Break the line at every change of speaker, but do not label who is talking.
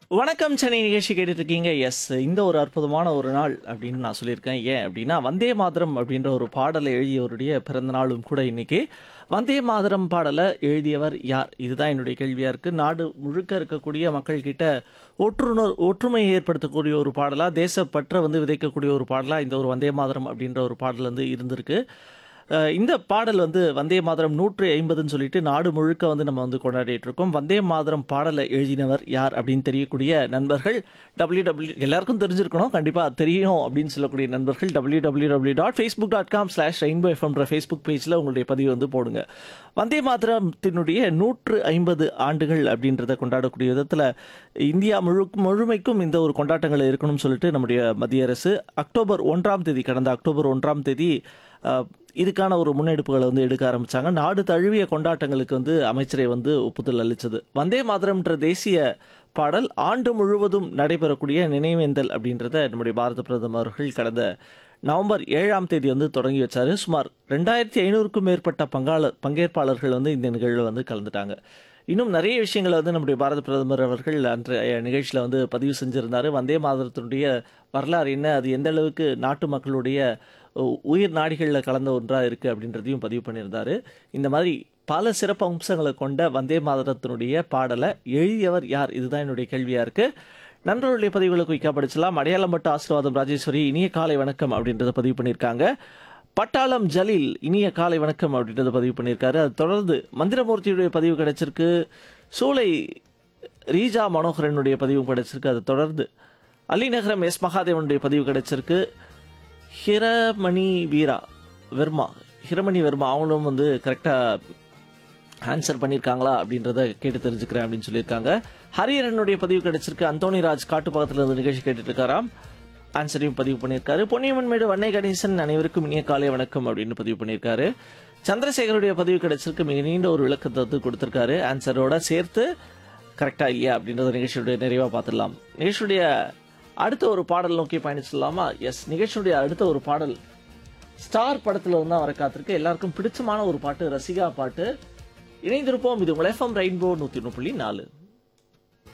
வணக்கம் சென்னை நிகழ்ச்சி கேட்டுட்டு இருக்கீங்க எஸ் இந்த ஒரு அற்புதமான ஒரு நாள் அப்படின்னு நான் சொல்லியிருக்கேன் ஏன் அப்படின்னா வந்தே மாதரம் அப்படின்ற ஒரு பாடலை எழுதியவருடைய பிறந்த நாளும் கூட இன்னைக்கு வந்தே மாதரம் பாடலை எழுதியவர் யார் இதுதான் என்னுடைய கேள்வியா இருக்கு நாடு முழுக்க இருக்கக்கூடிய மக்கள் கிட்ட ஒற்றுணர் ஒற்றுமையை ஏற்படுத்தக்கூடிய ஒரு பாடலா தேசப்பற்ற வந்து விதைக்கக்கூடிய ஒரு பாடலா இந்த ஒரு வந்தே மாதரம் அப்படின்ற ஒரு பாடல் வந்து இருந்திருக்கு அஹ் இந்த பாடல் வந்து வந்தே மாதரம் நூற்று ஐம்பதுன்னு சொல்லிட்டு நாடு முழுக்க வந்து நம்ம வந்து கொண்டாடிட்டு இருக்கோம் வந்தே மாதரம் பாடலை எழுதினவர் யார் அப்படின்னு தெரியக்கூடிய நண்பர்கள் டபிள்யூ டபிள்யூ எல்லாருக்கும் தெரிஞ்சிருக்கணும் கண்டிப்பாக தெரியும் அப்படின்னு சொல்லக்கூடிய நண்பர்கள் W W W dot facebook dot com slash rainbow எஃப்எம்ன்ற ஃபேஸ்புக் பேஜில் உங்களுடைய பதிவு வந்து போடுங்க வந்தே மாதரத்தினுடைய நூற்று ஐம்பது ஆண்டுகள் அப்படின்றத கொண்டாடக்கூடிய விதத்தில் இந்தியா முழு முழுமைக்கும் இந்த ஒரு கொண்டாட்டங்கள் இருக்கணும்னு சொல்லிட்டு நம்முடைய மத்திய அரசு அக்டோபர் ஒன்றாம் தேதி கடந்த அக்டோபர் ஒன்றாம் தேதி அஹ், இதுக்கான ஒரு முன்னெடுப்புகளை வந்து எடுக்க ஆரம்பிச்சாங்க நாடு தழுவிய கொண்டாட்டங்களுக்கு வந்து அமைச்சரை வந்து ஒப்புதல் அளித்தது வந்தே மாதரம்ன்ற தேசிய பாடல் ஆண்டு முழுவதும் நடைபெறக்கூடிய நினைவேந்தல் அப்படின்றத நம்முடைய பாரத பிரதமர் அவர்கள் கடந்த நவம்பர் ஏழாம் தேதி வந்து தொடங்கி வச்சாரு சுமார் ரெண்டாயிரத்தி ஐநூறுக்கும் மேற்பட்ட பங்காளர் பங்கேற்பாளர்கள் வந்து இந்த நிகழ்வில் வந்து கலந்துட்டாங்க இன்னும் நிறைய விஷயங்களை வந்து நம்முடைய பாரத பிரதமர் அவர்கள் அன்றைய நிகழ்ச்சியில் வந்து பதிவு செஞ்சிருந்தாரு வந்தே மாதரத்தினுடைய வரலாறு என்ன அது எந்த அளவுக்கு நாட்டு மக்களுடைய உ- உயிர் நாடிகளில் கலந்த ஒன்றாக இருக்குது அப்படின்றதையும் பதிவு பண்ணியிருந்தாரு இந்த மாதிரி பல சிறப்பு அம்சங்களை கொண்ட வந்தே மாதரத்தினுடைய பாடலை எழுதியவர் யார் இதுதான் என்னுடைய கேள்வியாக இருக்குது நண்பர்களுடைய பதிவுகளை குயிக்காக படிச்சலாம் அடையாளம் பட்ட ஆசீர்வாதம் ராஜேஸ்வரி இனிய காலை வணக்கம் அப்படின்றத பதிவு பண்ணியிருக்காங்க பட்டாளம் ஜலீல் இனிய காலை வணக்கம் அப்படின்றத பதிவு பண்ணியிருக்காரு அது தொடர்ந்து மந்திரமூர்த்தியுடைய பதிவு கிடைச்சிருக்கு சூளை ரீஜா மனோகரனுடைய பதிவும் கிடைச்சிருக்கு அதை தொடர்ந்து அலிநகரம் எஸ் மகாதேவனுடைய பதிவு கிடைச்சிருக்கு ஹிரமணி வீரா வெர்மா ஹிரமணி வெர்மா அவங்களும் வந்து கரெக்டாக ஆன்சர் பண்ணியிருக்காங்களா அப்படின்றத கேட்டு தெரிஞ்சுக்கிறேன் அப்படின்னு சொல்லியிருக்காங்க ஹரியரனுடைய பதிவு கிடைச்சிருக்கு அந்தோனி ராஜ் காட்டு பக்கத்தில் இருந்து நிகழ்ச்சி கேட்டுட்டு இருக்காராம் ஆன்சரையும் பதிவு பண்ணியிருக்காரு பொன்னியம்மன் மேடு வன்னை கணேசன் அனைவருக்கும் இனிய காலை வணக்கம் அப்படின்னு பதிவு பண்ணியிருக்காரு சந்திரசேகருடைய பதிவு கிடைச்சிருக்கு மிக நீண்ட ஒரு விளக்கத்தை வந்து கொடுத்திருக்காரு ஆன்சரோட சேர்த்து கரெக்டா இல்லையா அப்படின்றத நிகழ்ச்சியுடைய நிறைவாக பார்த்துடலாம் நிகழ்ச்சியுடைய அடுத்த ஒரு பாடல் நோக்கி பயணிச்சிடலாமா எஸ் நிகழ்ச்சியுடைய அடுத்த ஒரு பாடல் ஸ்டார் படத்துல இருந்தா வர காத்திருக்கு எல்லாருக்கும் பிடிச்சமான ஒரு பாட்டு ரசிகா பாட்டு இணைந்திருப்போம் இது உங்கள் எஃப்எம் ரெயின்போ நூத்தி ஒன்று புள்ளி நாலு